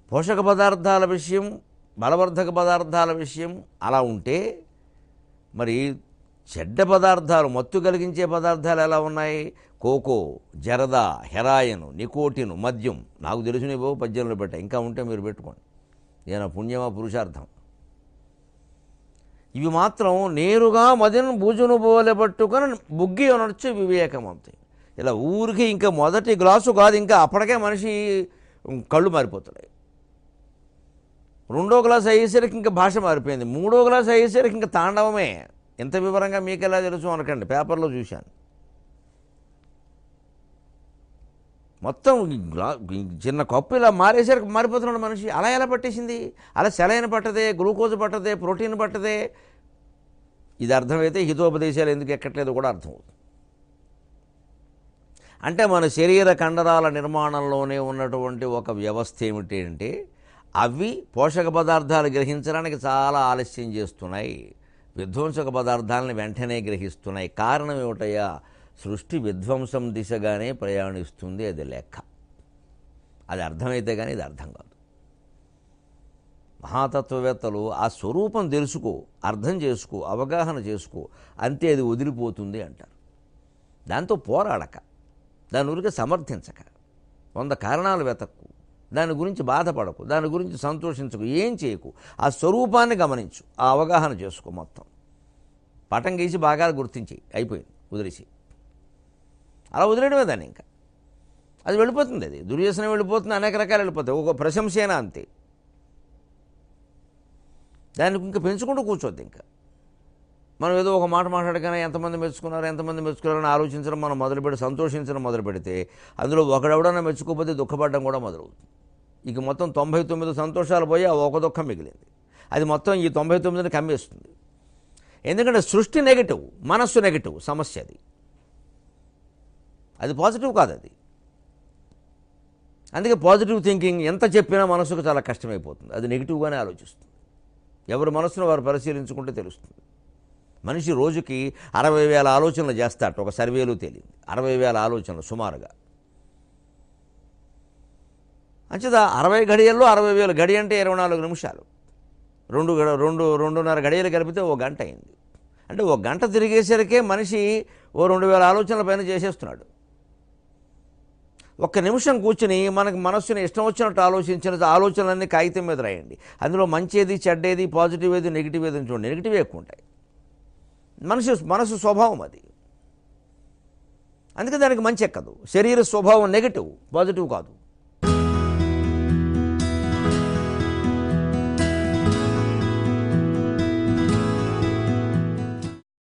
పోషక పదార్థాల విషయం బలవర్ధక పదార్థాల విషయం అలా ఉంటే మరి చెడ్డ పదార్థాలు మత్తు కలిగించే పదార్థాలు ఎలా ఉన్నాయి కోకో జరద హెరాయిన్ నికోటిన్ మద్యం నాకు తెలిసినవో పద్యంలో పెట్టా ఇంకా ఉంటే మీరు పెట్టుకోండి ఏదైనా పుణ్యమా పురుషార్థం ఇవి మాత్రం నేరుగా మదిన భుజును పోలే పట్టుకొని బుగ్గి అనొచ్చు వివేకవంతం ఇలా ఊరికి ఇంకా మొదటి గ్లాసు కాదు ఇంకా అప్పటికే మనిషి కళ్ళు మారిపోతున్నాయి రెండో గ్లాస్ అయ్యేసరికి ఇంకా భాష మారిపోయింది మూడో గ్లాస్ అయ్యేసరికి ఇంకా తాండవమే ఎంత వివరంగా మీకు ఎలా తెలుసు అనకండి పేపర్లో చూశాను మొత్తం ఈ గ్లా- ఈ చిన్న కప్పు ఇలా మారేసరికి మారిపోతున్నాడు మనిషి అలా ఎలా పట్టేసింది అలా సెలైన్ పట్టదే గ్లూకోజ్ పట్టదే ప్రోటీన్ పట్టదే ఇది అర్థమైతే హితోపదేశాలు ఎందుకు ఎక్కట్లేదు కూడా అర్థమవుతుంది అంటే మన శరీర కండరాల నిర్మాణంలోనే ఉన్నటువంటి ఒక వ్యవస్థ ఏమిటి అంటే అవి పోషక పదార్థాలు గ్రహించడానికి చాలా ఆలస్యం చేస్తున్నాయి విధ్వంసక పదార్థాలను వెంటనే గ్రహిస్తున్నాయి కారణం ఏమిటయ్యా సృష్టి విధ్వంసం దిశగానే ప్రయాణిస్తుంది అది లెక్క అది అర్థమైతే కానీ ఇది అర్థం కాదు మహాతత్వవేత్తలు ఆ స్వరూపం తెలుసుకో అర్థం చేసుకో అవగాహన చేసుకో అంతే అది వదిలిపోతుంది అంటారు దాంతో పోరాడక దాని ఊరికే సమర్థించక వంద కారణాలు వెతక్కు దాని గురించి బాధపడకు దాని గురించి సంతోషించకు ఏం చేయకు ఆ స్వరూపాన్ని గమనించు ఆ అవగాహన చేసుకో మొత్తం పటం గీసి బాగా గుర్తించి అయిపోయింది వదిలేసి అలా వదిలేయడమే దాన్ని ఇంకా అది వెళ్ళిపోతుంది అది దుర్వ్యసనం వెళ్ళిపోతుంది అనేక రకాలు వెళ్ళిపోతాయి ఒక ప్రశంసైనా అంతే దాన్ని ఇంకా పెంచుకుంటూ కూర్చోద్దు ఇంకా మనం ఏదో ఒక మాట మాట్లాడగానే ఎంతమంది మెచ్చుకున్నారు ఎంతమంది మెచ్చుకున్నారని ఆలోచించడం మనం మొదలుపెట్టి సంతోషించడం మొదలు పెడితే అందులో ఒకడెవడన్నా మెచ్చుకోకపోతే దుఃఖపడడం కూడా మొదలవుతుంది ఇక మొత్తం తొంభై తొమ్మిది సంతోషాలు పోయి ఆ ఒక దుఃఖం మిగిలింది అది మొత్తం ఈ తొంభై తొమ్మిదిని కమ్మేస్తుంది ఎందుకంటే సృష్టి నెగటివ్ మనస్సు నెగటివ్ సమస్య అది అది పాజిటివ్ కాదు అది అందుకే పాజిటివ్ థింకింగ్ ఎంత చెప్పినా మనసుకు చాలా కష్టమైపోతుంది అది నెగిటివ్గానే ఆలోచిస్తుంది ఎవరి మనసును వారు పరిశీలించుకుంటే తెలుస్తుంది మనిషి రోజుకి అరవై వేల ఆలోచనలు చేస్తాట ఒక సర్వేలో తేలింది అరవై వేల ఆలోచనలు సుమారుగా అంచేత అరవై గడియల్లో అరవై వేలు గడి అంటే ఇరవై నాలుగు నిమిషాలు రెండు గడ- రెండు రెండున్నర గడియలు కలిపితే ఓ గంట అయింది అంటే ఓ గంట తిరిగేసరికే మనిషి ఓ రెండు వేల ఆలోచనల పైన చేసేస్తున్నాడు ఒక్క నిమిషం కూర్చుని మనకు మనస్సుని ఇష్టం వచ్చినట్టు ఆలోచించిన ఆలోచనలన్నీ కాగితం మీద రాయండి అందులో మంచిది చెడ్డేది పాజిటివ్ ఏది నెగిటివ్ ఏది అని చూడండి నెగిటివ్ ఎక్కువ ఉంటాయి మనిషి మనసు స్వభావం అది అందుకే దానికి మంచి ఎక్కదు శరీర స్వభావం నెగిటివ్ పాజిటివ్ కాదు